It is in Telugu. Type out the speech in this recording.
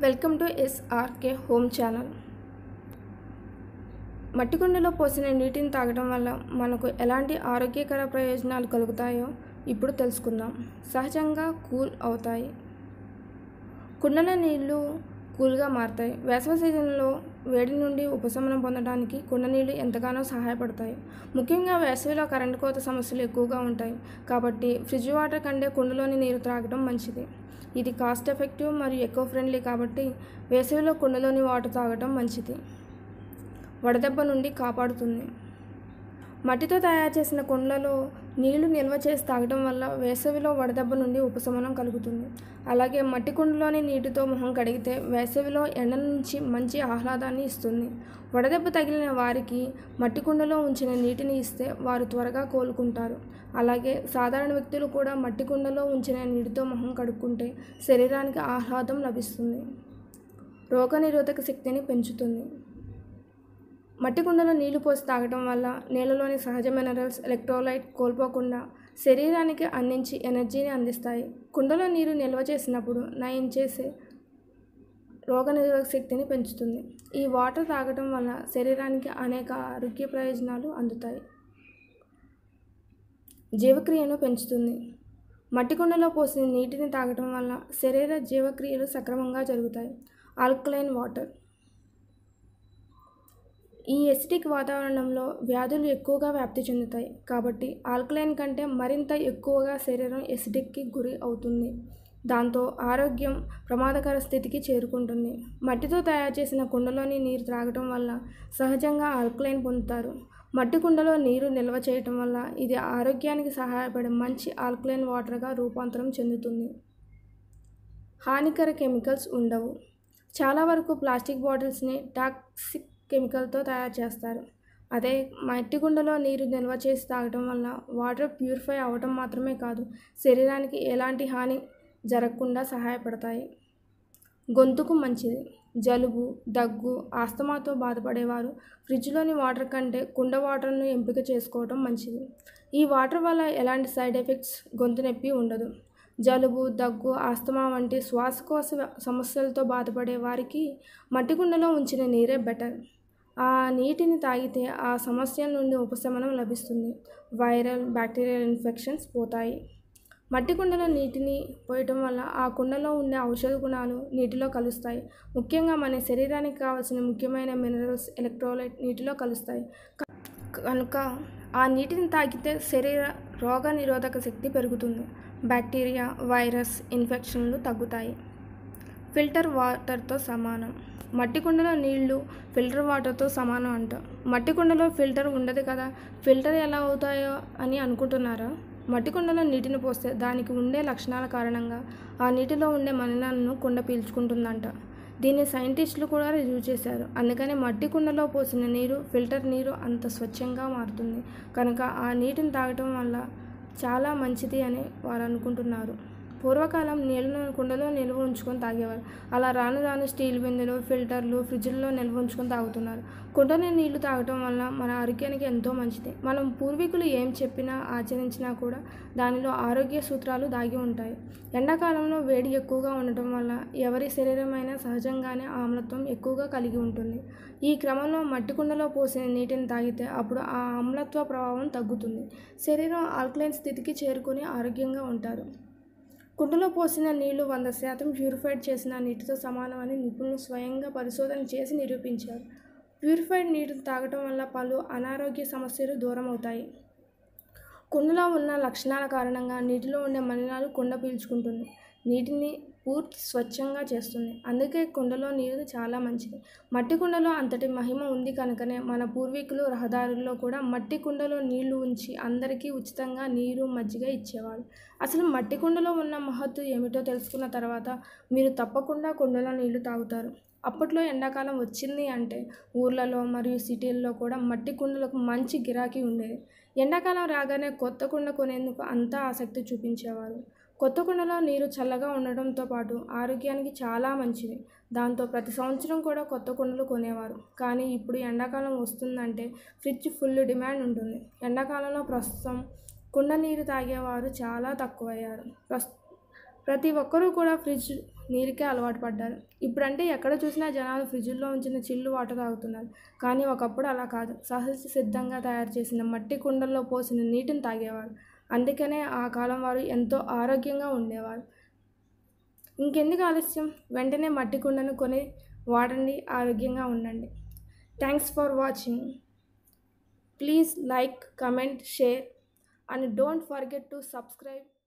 welcome to SRK home channel మట్టి కుండలో పోసిన నీటిని తాగడం వల్ల మనకు ఎలాంటి ఆరోగ్యకర ప్రయోజనాలు కలుగుతాయో ఇప్పుడు తెలుసుకుందాం సహజంగా కూల్ అవుతాయి కుండల నీళ్లు కూల్గా మారుతాయి వేసవి సీజన్లో వేడి నుండి ఉపశమనం పొందడానికి కుండ నీళ్లు ఎంతగానో సహాయపడతాయి ముఖ్యంగా వేసవిలో కరెంటు కోత సమస్యలు ఎక్కువగా ఉంటాయి కాబట్టి ఫ్రిడ్జ్ వాటర్ కంటే కుండలోని నీరు త్రాగడం మంచిది ఇది కాస్ట్ ఎఫెక్టివ్ మరియు ఎకో ఫ్రెండ్లీ కాబట్టి వేసవిలో కుండలోని వాటర్ తాగడం మంచిది వడదెబ్బ నుండి కాపాడుతుంది మట్టితో తయారు చేసిన కుండలలో నీళ్లు నిల్వ చేసి తాగడం వల్ల వేసవిలో వడదెబ్బ నుండి ఉపశమనం కలుగుతుంది అలాగే మట్టి కుండలోని నీటితో మొహం కడిగితే వేసవిలో ఎండ నుంచి మంచి ఆహ్లాదాన్ని ఇస్తుంది వడదెబ్బ తగిలిన వారికి మట్టి కుండలో ఉంచిన నీటిని ఇస్తే వారు త్వరగా కోలుకుంటారు అలాగే సాధారణ వ్యక్తులు కూడా మట్టి కుండలో ఉంచిన నీటితో మొహం కడుక్కుంటే శరీరానికి ఆహ్లాదం లభిస్తుంది రోగనిరోధక శక్తిని పెంచుతుంది మట్టి కుండలో నీళ్లు పోసి తాగడం వల్ల నీళ్ళలోని సహజ మినరల్స్ ఎలక్ట్రోలైట్ కోల్పోకుండా శరీరానికి అందించి ఎనర్జీని అందిస్తాయి కుండలో నీరు నిల్వ చేసినప్పుడు నయం చేసే రోగనిరోధక శక్తిని పెంచుతుంది ఈ వాటర్ తాగడం వల్ల శరీరానికి అనేక ఆరోగ్య ప్రయోజనాలు అందుతాయి జీవక్రియను పెంచుతుంది మట్టి కుండలో పోసిన నీటిని తాగడం వల్ల శరీర జీవక్రియలు సక్రమంగా జరుగుతాయి ఆల్కలైన్ వాటర్ ఈ ఎసిటిక్ వాతావరణంలో వ్యాధులు ఎక్కువగా వ్యాప్తి చెందుతాయి కాబట్టి ఆల్కలైన్ కంటే మరింత ఎక్కువగా శరీరం ఎసిడిక్కి గురి అవుతుంది దాంతో ఆరోగ్యం ప్రమాదకర స్థితికి చేరుకుంటుంది మట్టితో తయారు చేసిన కుండలోని నీరు త్రాగటం వల్ల సహజంగా ఆల్కలైన్ పొందుతారు మట్టి కుండలో నీరు నిల్వ చేయటం వల్ల ఇది ఆరోగ్యానికి సహాయపడే మంచి ఆల్కలైన్ వాటర్గా రూపాంతరం చెందుతుంది హానికర కెమికల్స్ ఉండవు చాలా వరకు ప్లాస్టిక్ బాటిల్స్ని టాక్సిక్ కెమికల్తో తయారు చేస్తారు అదే మట్టి కుండలో నీరు నిల్వ చేసి తాగడం వల్ల వాటర్ ప్యూరిఫై అవ్వటం మాత్రమే కాదు శరీరానికి ఎలాంటి హాని జరగకుండా సహాయపడతాయి గొంతుకు మంచిది జలుబు దగ్గు ఆస్తమాతో బాధపడేవారు ఫ్రిడ్జ్లోని వాటర్ కంటే కుండ వాటర్ను ఎంపిక చేసుకోవడం మంచిది ఈ వాటర్ వల్ల ఎలాంటి సైడ్ ఎఫెక్ట్స్ గొంతు నొప్పి ఉండదు జలుబు దగ్గు ఆస్తమా వంటి శ్వాసకోశ సమస్యలతో బాధపడే వారికి మట్టి కుండలో ఉంచిన నీరే బెటర్ ఆ నీటిని తాగితే ఆ సమస్యల నుండి ఉపశమనం లభిస్తుంది వైరల్ బ్యాక్టీరియల్ ఇన్ఫెక్షన్స్ పోతాయి మట్టి కుండలో నీటిని పోయటం వల్ల ఆ కుండలో ఉండే ఔషధ గుణాలు నీటిలో కలుస్తాయి ముఖ్యంగా మన శరీరానికి కావాల్సిన ముఖ్యమైన మినరల్స్ ఎలక్ట్రోలైట్ నీటిలో కలుస్తాయి కనుక ఆ నీటిని తాగితే శరీర రోగ నిరోధక శక్తి పెరుగుతుంది బ్యాక్టీరియా వైరస్ ఇన్ఫెక్షన్లు తగ్గుతాయి ఫిల్టర్ వాటర్తో సమానం మట్టి కుండలో నీళ్లు ఫిల్టర్ వాటర్తో సమానం అంట మట్టి కుండలో ఫిల్టర్ ఉండదు కదా ఫిల్టర్ ఎలా అవుతాయో అని అనుకుంటున్నారా మట్టి కుండలో నీటిని పోస్తే దానికి ఉండే లక్షణాల కారణంగా ఆ నీటిలో ఉండే మలినాలను కుండ పీల్చుకుంటుందంట దీన్ని సైంటిస్టులు కూడా రుజువు చేశారు అందుకని మట్టి కుండలో పోసిన నీరు ఫిల్టర్ నీరు అంత స్వచ్ఛంగా మారుతుంది కనుక ఆ నీటిని తాగటం వల్ల చాలా మంచిది అని వారు అనుకుంటున్నారు పూర్వకాలం నీళ్ళను కుండలో నిల్వ ఉంచుకొని తాగేవారు అలా రాను రాను స్టీల్ బిందెలు ఫిల్టర్లు ఫ్రిడ్జ్లలో నిల్వ ఉంచుకొని తాగుతున్నారు కుండలో నీళ్లు తాగటం వల్ల మన ఆరోగ్యానికి ఎంతో మంచిది మనం పూర్వీకులు ఏం చెప్పినా ఆచరించినా కూడా దానిలో ఆరోగ్య సూత్రాలు దాగి ఉంటాయి ఎండాకాలంలో వేడి ఎక్కువగా ఉండటం వల్ల ఎవరి శరీరమైనా సహజంగానే ఆమ్లత్వం ఎక్కువగా కలిగి ఉంటుంది ఈ క్రమంలో మట్టి కుండలో పోసిన నీటిని తాగితే అప్పుడు ఆ ఆమ్లత్వ ప్రభావం తగ్గుతుంది శరీరం ఆల్కలైన్ స్థితికి చేరుకొని ఆరోగ్యంగా ఉంటారు కుండలో పోసిన నీళ్లు వంద శాతం ప్యూరిఫైడ్ చేసిన నీటితో సమానమని నిపుణులు స్వయంగా పరిశోధన చేసి నిరూపించారు ప్యూరిఫైడ్ నీటిని తాగటం వల్ల పలు అనారోగ్య సమస్యలు దూరం అవుతాయి కుండలో ఉన్న లక్షణాల కారణంగా నీటిలో ఉండే మలినాలు కుండ పీల్చుకుంటుంది నీటిని పూర్తి స్వచ్ఛంగా చేస్తుంది అందుకే కుండలో నీరు చాలా మంచిది మట్టి కుండలో అంతటి మహిమ ఉంది కనుకనే మన పూర్వీకులు రహదారుల్లో కూడా మట్టి కుండలో నీళ్లు ఉంచి అందరికీ ఉచితంగా నీరు మజ్జిగ ఇచ్చేవారు అసలు మట్టి కుండలో ఉన్న మహత్తు ఏమిటో తెలుసుకున్న తర్వాత మీరు తప్పకుండా కుండలో నీళ్లు తాగుతారు అప్పట్లో ఎండాకాలం వచ్చింది అంటే ఊర్లలో మరియు సిటీల్లో కూడా మట్టి కుండలకు మంచి గిరాకీ ఉండేది ఎండాకాలం రాగానే కొత్త కుండ కొనేందుకు అంతా ఆసక్తి చూపించేవారు కొత్త కుండలో నీరు చల్లగా ఉండడంతో పాటు ఆరోగ్యానికి చాలా మంచిది దాంతో ప్రతి సంవత్సరం కూడా కొత్త కుండలు కొనేవారు కానీ ఇప్పుడు ఎండాకాలం వస్తుందంటే ఫ్రిడ్జ్ ఫుల్ డిమాండ్ ఉంటుంది ఎండాకాలంలో ప్రస్తుతం కుండ నీరు తాగేవారు చాలా తక్కువయ్యారు ప్రస్ ప్రతి ఒక్కరూ కూడా ఫ్రిడ్జ్ నీరుకే అలవాటు పడ్డారు ఇప్పుడంటే ఎక్కడ చూసినా జనాలు ఫ్రిడ్జ్లో ఉంచిన చిల్లు వాటర్ తాగుతున్నారు కానీ ఒకప్పుడు అలా కాదు సహజ సిద్ధంగా తయారు చేసిన మట్టి కుండల్లో పోసిన నీటిని తాగేవారు అందుకనే ఆ కాలం వారు ఎంతో ఆరోగ్యంగా ఉండేవారు ఇంకెందుకు ఆలస్యం వెంటనే మట్టి కుండను కొని వాడండి ఆరోగ్యంగా ఉండండి thanks for watching please like comment share and don't forget to subscribe